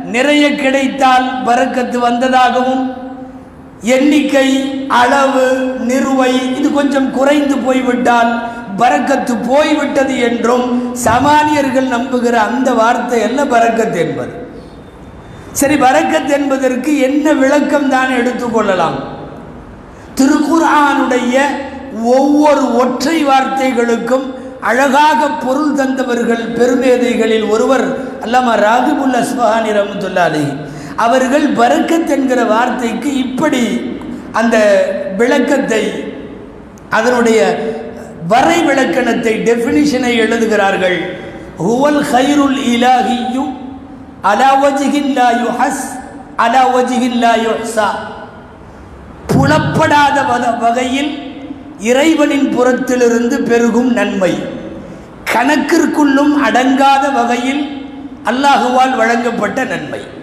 நிறைய கிடைத்தால் பறக்கத்து வந்ததாகவும் எண்ணிக்கை அளவு நிறுவை இது கொஞ்சம் குறைந்து போய்விட்டால் பறக்கத்து போய்விட்டது என்றும் சமானியர்கள் நம்புகிற அந்த வார்த்தை அல்ல பறக்கத் என்பது சரி பறக்கத் என்பதற்கு என்ன விளக்கம் தான் எடுத்துக்கொள்ளலாம் திருக்குர்ஆனுடைய ஒவ்வொரு ஒற்றை வார்த்தைகளுக்கும் அழகாக பொருள் தந்தவர்கள் பெருமேதைகளில் ஒருவர் அல்லாமா ராகிபுல் அஸ்பஹானி ரஹமத்துல்லா அலைஹி அவர்கள் பரக்கத் என்கிற வார்த்தைக்கு இப்படி அந்த விளக்கத்தை அதனுடைய வரை விளக்கணத்தை டெஃபினிஷனை எழுதுகிறார்கள் ஹுவல் ஹைருல் இலாஹியு அலா வஜிகின் லா யுஹஸ் அலா வஜிகின் லா யுஹ்ஸா புலப்படாத வத- வகையில் இறைவனின் புறத்திலிருந்து பெருகும் நன்மை கணக்கிற்குள்ளும் அடங்காத வகையில் அல்லாஹுவால் வழங்கப்பட்ட நன்மை